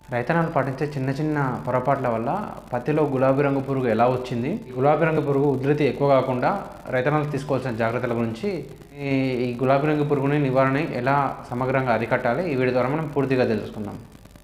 రైతన్నలు పాటించే చిన్న చిన్న పొరపాట్ల వల్ల పత్తిలో గులాబీ రంగు పురుగు ఎలా వచ్చింది ఈ గులాబీ రంగు పురుగు ఉధృతి ఎక్కువ కాకుండా రైతన్నలు తీసుకోవాల్సిన జాగ్రత్తల గురించి ఈ ఈ గులాబీ రంగు పురుగుని నివారణ ఎలా సమగ్రంగా అరికట్టాలి ఈ వీడియో ద్వారా మనం పూర్తిగా తెలుసుకుందాం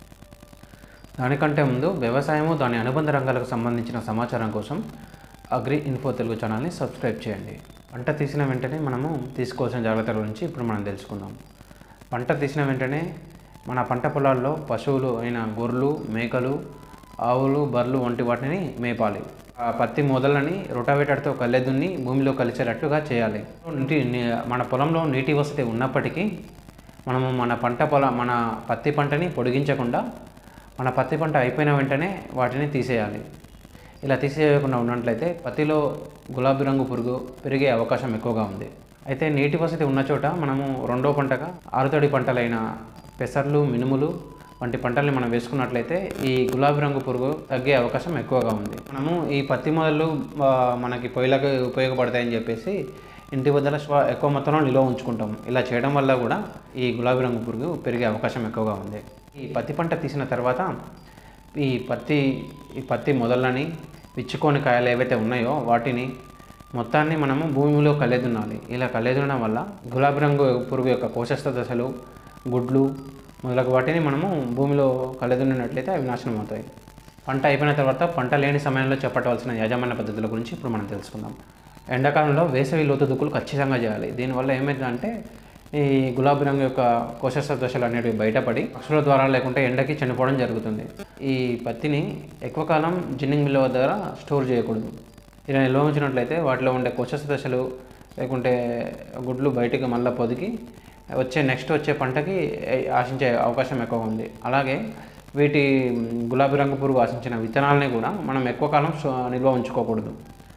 దానికంటే ముందు వ్యవసాయము దాని అనుబంధ రంగాలకు సంబంధించిన సమాచారం కోసం అగ్రి ఇన్ఫో తెలుగు ఛానల్ని సబ్స్క్రైబ్ చేయండి పంట తీసిన వెంటనే మనము తీసుకోవాల్సిన జాగ్రత్తల గురించి ఇప్పుడు మనం తెలుసుకుందాం పంట తీసిన వెంటనే మన పంట పొలాల్లో పశువులు అయిన గొర్రెలు మేకలు ఆవులు బర్రెలు వంటి వాటిని మేపాలి ఆ పత్తి మొదలని రొటావేటర్తో కళ్ళెదున్ని భూమిలో కలిసేటట్టుగా చేయాలి నీటి నీ- మన పొలంలో నీటి వసతి ఉన్నప్పటికీ మనము మన పంట పొల మన పత్తి పంటని పొడిగించకుండా మన పత్తి పంట అయిపోయిన వెంటనే వాటిని తీసేయాలి ఇలా తీసేయకుండా ఉన్నట్లయితే పత్తిలో గులాబీ రంగు పురుగు పెరిగే అవకాశం ఎక్కువగా ఉంది అయితే నీటి వసతి ఉన్న చోట మనము రెండో పంటగా ఆరుతడి పంటలైన పెసర్లు మినుములు వంటి పంటల్ని మనం వేసుకున్నట్లయితే ఈ గులాబీ రంగు పురుగు తగ్గే అవకాశం ఎక్కువగా ఉంది మనము ఈ పత్తి మొదలు ఆ, మనకి పొయ్యిలకు ఉపయోగపడతాయని చెప్పేసి ఇంటి వద్దల స్వ- ఎక్కువ మొత్తంలో నిల్వ ఉంచుకుంటాం ఇలా చేయడం వల్ల కూడా ఈ గులాబీ రంగు పురుగు పెరిగే అవకాశం ఎక్కువగా ఉంది ఈ పత్తి పంట తీసిన తర్వాత ఈ పత్తి ఈ పత్తి మొదలని విచ్చుకొని కాయలు ఏవైతే ఉన్నాయో వాటిని మొత్తాన్ని మనము భూమిలో కలెదున్నాలి ఇలా కలెదునడం వల్ల గులాబీ రంగు పురుగు యొక్క కోశస్థ దశలు గుడ్లు మొదలగు వాటిని మనము భూమిలో కలెదున్నట్లయితే అవి నాశనం అవుతాయి పంట అయిపోయిన తర్వాత పంట లేని సమయంలో చేపట్టవలసిన యాజమాన్య పద్ధతుల గురించి ఇప్పుడు మనం తెలుసుకుందాం ఎండాకాలంలో వేసవి లోతు దుక్కులు ఖచ్చితంగా చేయాలి దీనివల్ల ఏమైందంటే ఈ గులాబీ రంగు యొక్క కోశస్థ దశలు అనేవి బయటపడి పక్షుల ద్వారా లేకుంటే ఎండకి చనిపోవడం జరుగుతుంది ఈ పత్తిని ఎక్కువ కాలం జిన్నింగ్ మిల్ల దగ్గర స్టోర్ చేయకూడదు ఇలా నిల్వ ఉంచినట్లయితే వాటిలో ఉండే కోశస్థ దశలు లేకుంటే గుడ్లు బయటికి మళ్ళీ పొదిగి వచ్చే నెక్స్ట్ వచ్చే పంటకి ఆశించే అవకాశం ఎక్కువ ఉంది అలాగే వీటి మ్, గులాబీ రంగు పురుగు ఆశించిన విత్తనాలని కూడా మనం ఎక్కువ కాలం స్టో- నిల్వ ఉంచుకోకూడదు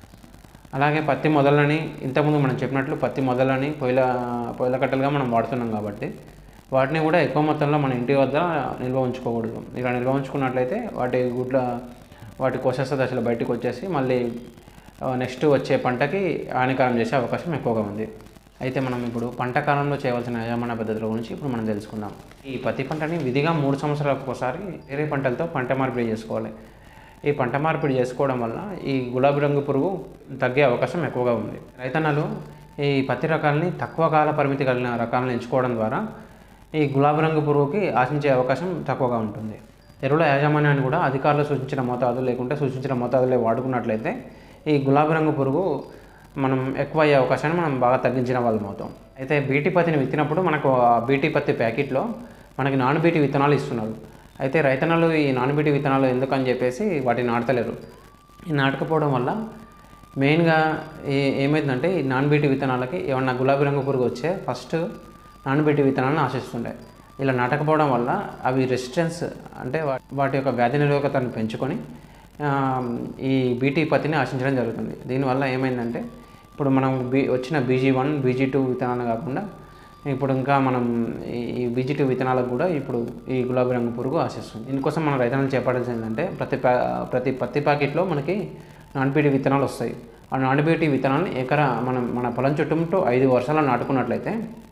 అలాగే పత్తి మొదలని ఇంతకుముందు మనం చెప్పినట్లు పత్తి మొదలని పొయ్యిల పొయ్యిల కట్టలుగా మనం వాడుతున్నాం కాబట్టి వాటిని కూడా ఎక్కువ మొత్తంలో మన ఇంటి వద్ద నిల్వ ఉంచుకోకూడదు ఇలా నిల్వ ఉంచుకున్నట్లయితే వాటి గుడ్ల వాటి కోశస్థ దశలు బయటకు వచ్చేసి మళ్ళీ నెక్స్ట్ వచ్చే పంటకి హానికరం చేసే అవకాశం ఎక్కువగా ఉంది అయితే మనం ఇప్పుడు పంట కాలంలో చేయవలసిన యాజమాన్య పద్ధతుల గురించి ఇప్పుడు మనం తెలుసుకుందాం ఈ పత్తి పంటని విధిగా మూడు సంవత్సరాలకు ఒకసారి వేరే పంటలతో పంట మార్పిడి చేసుకోవాలి ఈ పంట మార్పిడి చేసుకోవడం వల్ల ఈ గులాబీ రంగు పురుగు తగ్గే అవకాశం ఎక్కువగా ఉంది రైతన్నలు ఈ పత్తి రకాలని తక్కువ కాల పరిమితి కలిగిన రకాలను ఎంచుకోవడం ద్వారా ఈ గులాబీ రంగు పురుగుకి ఆశించే అవకాశం తక్కువగా ఉంటుంది ఎరువుల యాజమాన్యాన్ని కూడా అధికారులు సూచించిన మోతాదు లేకుంటే సూచించిన మోతాదులే వాడుకున్నట్లయితే ఈ గులాబీ రంగు పురుగు మనం ఎక్కువ అయ్యే అవకాశాన్ని మనం బాగా తగ్గించిన వాళ్ళం అవుతాం అయితే బీటీ పత్తిని విత్తినప్పుడు మనకు ఆ బీటీ పత్తి ప్యాకెట్లో మనకి నాన్ బీటీ విత్తనాలు ఇస్తున్నారు అయితే రైతన్నలు ఈ నాన్ బీటీ విత్తనాలు ఎందుకని చెప్పేసి వాటిని నాటలేరు ఈ నాటకపోవడం వల్ల మెయిన్గా ఏ ఏమైందంటే ఈ నాన్ బీటీ విత్తనాలకి ఏమన్నా గులాబీ రంగు పురుగు వచ్చే ఫస్ట్ నాన్ బీటీ విత్తనాలను ఆశిస్తుండే ఇలా నాటకపోవడం వల్ల అవి రెసిస్టెన్స్ అంటే వా- వాటి యొక్క వ్యాధి నిరోధకతను పెంచుకొని ఆ, ఈ బీటీ పత్తిని ఆశించడం జరుగుతుంది దీనివల్ల ఏమైందంటే ఇప్పుడు మనం బీ వచ్చిన బీజీ వన్ బీజీ టూ విత్తనాలు కాకుండా ఇప్పుడు ఇంకా మనం ఈ- ఈ బీజీ టూ విత్తనాలకు కూడా ఇప్పుడు ఈ గులాబీ రంగు పురుగు ఆశిస్తుంది దీనికోసం మనం రైతులను చేపట్టాల్సింది ఏంటంటే ప్రతి ప్యా ప్రతి పత్తి ప్యాకెట్లో మనకి నాన్ బీటీ విత్తనాలు వస్తాయి ఆ నాన్ బీటీ విత్తనాలను ఎకరా మనం మన పొలం చుట్టూ ఐదు వర్షాలు నాటుకున్నట్లయితే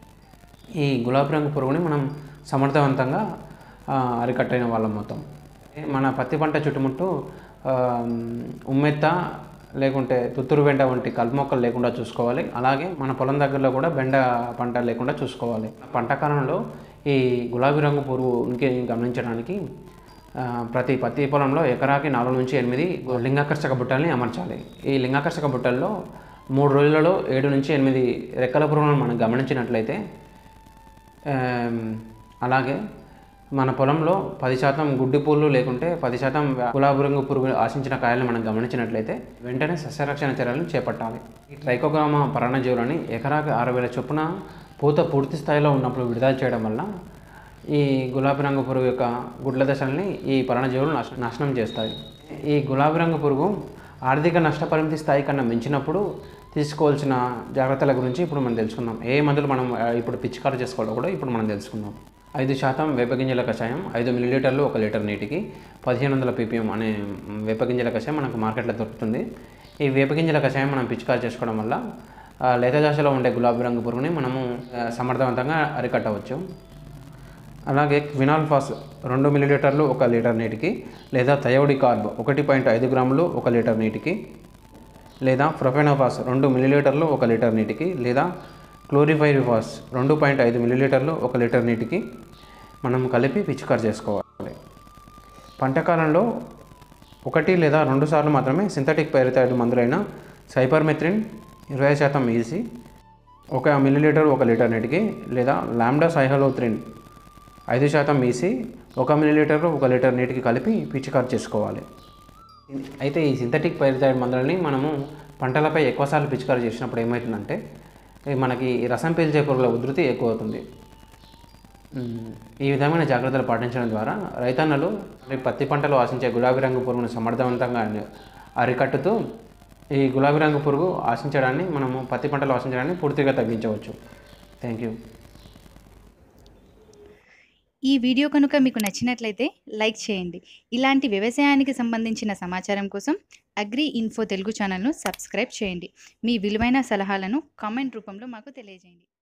ఈ గులాబీ రంగు పురుగుని మనం సమర్థవంతంగా ఆ, అరికట్టిన వాళ్ళం మొత్తం మన పత్తి పంట చుట్టుముట్టు ఆ, ఉమ్మెత్త లేకుంటే తుత్తూరు బెండ వంటి కలుపు మొక్కలు లేకుండా చూసుకోవాలి అలాగే మన పొలం దగ్గరలో కూడా బెండ పంట లేకుండా చూసుకోవాలి పంట కాలంలో ఈ గులాబీ రంగు పురుగుని గమనించడానికి ఆ, ప్రతి పత్తి పొలంలో ఎకరాకి నాలుగు నుంచి ఎనిమిది లింగాకర్షక బుట్టల్ని అమర్చాలి ఈ లింగాకర్షక బుట్టల్లో మూడు రోజులలో ఏడు నుంచి ఎనిమిది రెక్కల పురుగులను మనం గమనించినట్లయితే ఆమ్, అలాగే మన పొలంలో పది శాతం గుడ్డి పూలు లేకుంటే పది శాతం గులాబీ రంగు పురుగు ఆశించిన కాయలను మనం గమనించినట్లయితే వెంటనే సస్యరక్షణ చర్యలను చేపట్టాలి ఈ ట్రైకోగ్రామా పరాణజీవులని ఎకరాకి ఆరు వేల చొప్పున పూత పూర్తి స్థాయిలో ఉన్నప్పుడు విడుదల చేయడం వల్ల ఈ గులాబీ రంగు పురుగు యొక్క గుడ్ల దశల్ని ఈ పరాణజీవులు నాశ నాశనం చేస్తాయి ఈ గులాబీ రంగు పురుగు ఆర్థిక నష్టపరిమితి స్థాయి కన్నా మించినప్పుడు తీసుకోవాల్సిన జాగ్రత్తల గురించి ఇప్పుడు మనం తెలుసుకుందాం ఏ మందులు మనం ఆ, ఇప్పుడు పిచికారు చేసుకోవాలో కూడా ఇప్పుడు మనం తెలుసుకుందాం ఐదు శాతం వేపగింజల కషాయం ఐదు మిల్లీలీటర్లు ఒక లీటర్ నీటికి పదిహేను వందల పీపీఎం అనే వేపగింజల కషాయం మనకు మార్కెట్లో దొరుకుతుంది ఈ వేపగింజల కషాయం మనం పిచికారు చేసుకోవడం వల్ల ఆ, లేత దశలో ఉండే గులాబీ రంగు పురుగుని మనము ఆ, సమర్థవంతంగా అరికట్టవచ్చు అలాగే క్వినాల్ఫాస్ రెండు మిల్లీలీటర్లు ఒక లీటర్ నీటికి లేదా థయోడి కార్బ్ ఒకటి పాయింట్ ఐదు గ్రాములు ఒక లీటర్ నీటికి లేదా ప్రొఫెనోఫాస్ రెండు మిల్లీలీటర్లు ఒక లీటర్ నీటికి లేదా క్లోరిఫైరిఫాస్ రెండు పాయింట్ ఐదు మిల్లీలీటర్లు ఒక లీటర్ నీటికి మనం కలిపి పిచికారి చేసుకోవాలి పంటకాలంలో ఒకటి లేదా రెండు సార్లు మాత్రమే సింథటిక్ పైరిథాయిడ్ మందులైన సైపర్మెథ్రిన్ ఇరవై శాతం ఈసీ ఒక మిల్లీలీటర్ ఒక లీటర్ నీటికి లేదా లాంబ్డా సైహలోత్రిన్ ఐదు శాతం ఈసీ ఒక మిల్లీలీటర్ ఒక లీటర్ నీటికి కలిపి పిచికారి చేసుకోవాలి అయితే ఈ సింథటిక్ పైరిథాయిడ్ మందులని మనము పంటలపై ఎక్కువసార్లు పిచికారి చేసినప్పుడు ఏమవుతుందంటే ఈ మనకి ఈ రసం పీల్చే పురుగుల ఉధృతి ఎక్కువ అవుతుంది మ్మ్. ఈ విధమైన జాగ్రత్తలు పాటించడం ద్వారా రైతన్నలు మరి పత్తి పంటలో ఆశించే గులాబీ రంగు పురుగును సమర్థవంతంగా అరి- అరికట్టుతూ ఈ గులాబీ రంగు పురుగు ఆశించడాన్ని మనము పత్తి పంటలో ఆశించడాన్ని పూర్తిగా తగ్గించవచ్చు థ్యాంక్ యూ ఈ వీడియో కనుక మీకు నచ్చినట్లయితే లైక్ చేయండి ఇలాంటి వ్యవసాయానికి సంబంధించిన సమాచారం కోసం అగ్రి ఇన్ఫో తెలుగు ఛానల్ను సబ్స్క్రైబ్ చేయండి మీ విలువైన సలహాలను కామెంట్ రూపంలో మాకు తెలియజేయండి